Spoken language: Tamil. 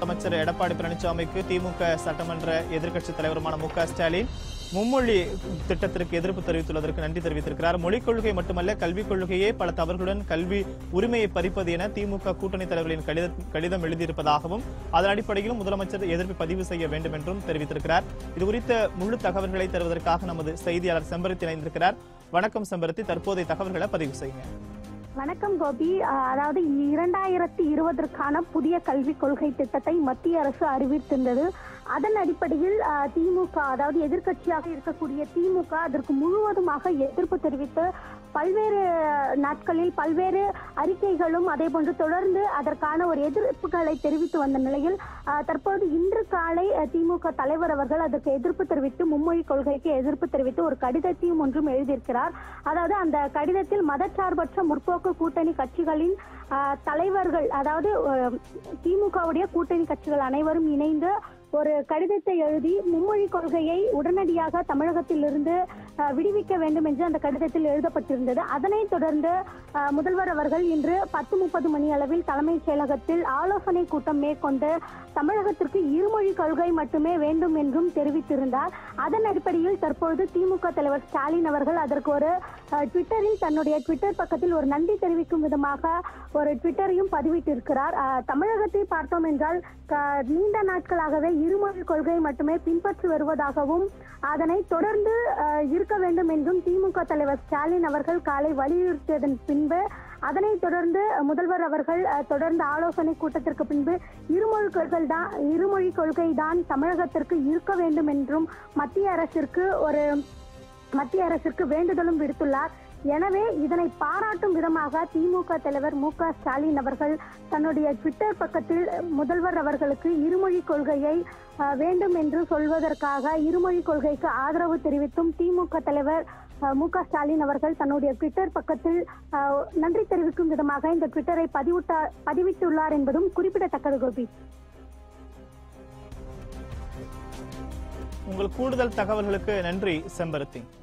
அமைச்சர் எடப்பாடி பழனிசாமிக்கு திமுக சட்டமன்ற எதிர்க்கட்சித் தலைவருமான மு க ஸ்டாலின் மும்மொழி திட்டத்திற்கு எதிர்ப்பு தெரிவித்துள்ளதற்கு நன்றி தெரிவித்திருக்கிறார் மொழிக் கொள்கை மட்டுமல்ல கல்விக் கொள்கையே பல தவறுகளுடன் கல்வி உரிமையை பறிப்பது என திமுக கூட்டணி தலைவர்களின் கடித கடிதம் எழுதியிருப்பதாகவும் அதன் அடிப்படையிலும் முதலமைச்சர் எதிர்ப்பு பதிவு செய்ய வேண்டும் என்றும் தெரிவித்திருக்கிறார் இது குறித்த முழு தகவல்களை தருவதற்காக நமது செய்தியாளர் செம்பருத்தி இணைந்திருக்கிறார் வணக்கம் செம்பருத்தி தற்போதைய தகவல்களை பதிவு செய்யுங்க வணக்கம் கோபி அஹ், அதாவது இரண்டாயிரத்தி இருபதற்கான புதிய கல்விக் கொள்கை திட்டத்தை மத்திய அரசு அறிவித்திருந்தது அதன் அடிப்படையில் அஹ், திமுக அதாவது எதிர்க்கட்சியாக இருக்கக்கூடிய திமுக அதற்கு முழுவதுமாக எதிர்ப்பு தெரிவித்து பல்வேறு நாட்களில் பல்வேறு அறிக்கைகளும் அதே போன்று தொடர்ந்து அதற்கான ஒரு எதிர்ப்புகளை தெரிவித்து வந்த நிலையில் அஹ், தற்போது இன்று காலை அஹ், திமுக தலைவர் அவர்கள் அதற்கு எதிர்ப்பு தெரிவித்து மும்மொழி கொள்கைக்கு எதிர்ப்பு தெரிவித்து ஒரு கடிதத்தையும் ஒன்றும் எழுதியிருக்கிறார் அதாவது அந்த கடிதத்தில் மதச்சார்பற்ற முற்போக்கு கூட்டணி கட்சிகளின் அஹ், தலைவர்கள் அதாவது அஹ், திமுகவுடைய கூட்டணி கட்சிகள் அனைவரும் இணைந்து ஒரு கடிதத்தை எழுதி மும்மொழி கொள்கையை உடனடியாக தமிழகத்திலிருந்து அஹ், விடுவிக்க வேண்டும் என்று அந்த கடிதத்தில் எழுதப்பட்டிருந்தது அதனைத் தொடர்ந்து அஹ், முதல்வர் அவர்கள் இன்று பத்து முப்பது மணி அளவில் தலைமைச் செயலகத்தில் ஆலோசனை கூட்டம் மேற்கொண்டு தமிழகத்திற்கு இருமொழி கொள்கை மட்டுமே வேண்டும் என்றும் தெரிவித்திருந்தார் அதன் அடிப்படையில் தற்பொழுது திமுக தலைவர் ஸ்டாலின் அவர்கள் அதற்கு ஒரு அஹ், ட்விட்டரில் தன்னுடைய ட்விட்டர் பக்கத்தில் ஒரு நன்றி தெரிவிக்கும் விதமாக ஒரு ட்விட்டரையும் பதிவிட்டிருக்கிறார் அஹ், தமிழகத்தை பார்த்தோம் என்றால் க- நீண்ட நாட்களாகவே இருமொழி கொள்கை மட்டுமே பின்பற்றி வருவதாகவும் அதனை தொடர்ந்து அஹ், இருக்க வேண்டும் என்றும் திமுக தலைவர் ஸ்டாலின் அவர்கள் காலை வலியுறுத்தியதன் பின்பு அதனைத் தொடர்ந்து முதல்வர் அவர்கள் அஹ், தொடர்ந்து ஆலோசனை கூட்டத்திற்கு பின்பு இருமொழி கொள்கை தான் இருமொழி கொள்கை தான் தமிழகத்திற்கு இருக்க வேண்டும் என்றும் மத்திய அரசிற்கு ஒரு மத்திய அரசிற்கு வேண்டுதலும் விடுத்துள்ளார் எனவே இதனை பாராட்டும் விதமாக திமுக தலைவர் மு க ஸ்டாலின் அவர்கள் தன்னுடைய ட்விட்டர் பக்கத்தில் முதல்வர் அவர்களுக்கு இருமொழி கொள்கையை அஹ், வேண்டும் என்று சொல்வதற்காக இருமொழி கொள்கைக்கு ஆதரவு தெரிவித்தும் திமுக தலைவர் அஹ், மு க ஸ்டாலின் அவர்கள் தன்னுடைய ட்விட்டர் பக்கத்தில் அஹ், நன்றி தெரிவிக்கும் விதமாக இந்த ட்விட்டரை பதிவிட்ட பதிவிட்டுள்ளார் என்பதும் குறிப்பிடத்தக்கது கோபி உங்கள் கூடுதல் தகவல்களுக்கு நன்றி செம்பருத்தி